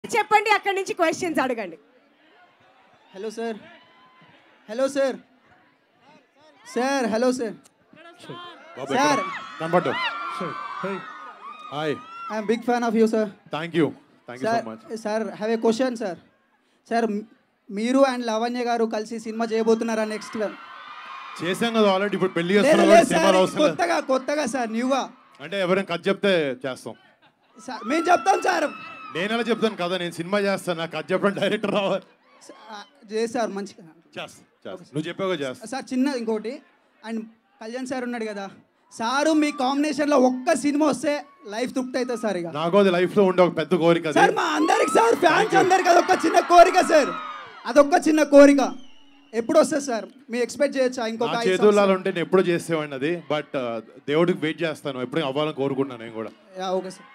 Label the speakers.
Speaker 1: చెప్పండి అక్కడి నుంచి క్వశ్చన్స్ అడగండి
Speaker 2: hello sir hello sir sir hello sir
Speaker 3: బాబు
Speaker 2: సార్
Speaker 3: కనపడ్డు hi
Speaker 2: I'm big fan of you sir
Speaker 3: thank you thank you so
Speaker 2: sir
Speaker 3: much
Speaker 2: sir have a question sir sir మీరు and Lavanya garu కలిసి cinema చేయబోతున్నారా next
Speaker 3: చేసాం కదా already ఇప్పుడు పెళ్లి
Speaker 2: లేదు
Speaker 3: చేస్తున్నాం
Speaker 2: లేదు
Speaker 3: కాబట్టి సినిమాలు
Speaker 2: సార్
Speaker 3: అవసరం లేదు.
Speaker 2: కొత్తగా కొత్తగా సార్ న్యూగా
Speaker 3: అంటే ఎవరైనా కథ చెప్తే చేస్తాం
Speaker 2: సార్ మేము చెప్తాం సార్
Speaker 3: నేను ఎలా చెప్తాను కదా నేను సినిమా చేస్తాను నాకు కథ చెప్పడం డైరెక్టర్ రావాలి
Speaker 2: చేశారు మంచిగా
Speaker 3: చేస్తా చేస్తా నువ్వు చెప్పావు చేస్తా
Speaker 2: సార్ చిన్న ఇంకోటి అండ్ కళ్యాణ్ సార్ ఉన్నాడు కదా సారు మీ కాంబినేషన్లో ఒక్క సినిమా వస్తే లైఫ్ తృప్తి అవుతుంది సార్ ఇక
Speaker 3: నాకు అది లైఫ్ లో ఉండే ఒక పెద్ద కోరిక అది.
Speaker 2: సార్ మా అందరికి సార్ ఫ్యాన్స్ అందరికి అదొక చిన్న కోరిక సార్ అదొక్క చిన్న కోరిక ఎప్పుడు వస్తుంది సార్ మీరు ఎక్స్పెక్ట్ చేయొచ్చా ఇంకొక
Speaker 3: నా
Speaker 2: ఐదు
Speaker 3: చేతుల్లో
Speaker 2: సంవత్సరాలు?
Speaker 3: ఉంటే నేను ఎప్పుడూ చేసేవాడిని అది బట్ దేవుడికి వెయిట్ చేస్తాను ఎప్పుడు అవ్వాలని కోరుకుంటున్నాను నేను కూడా
Speaker 2: యా, ఓకే సార్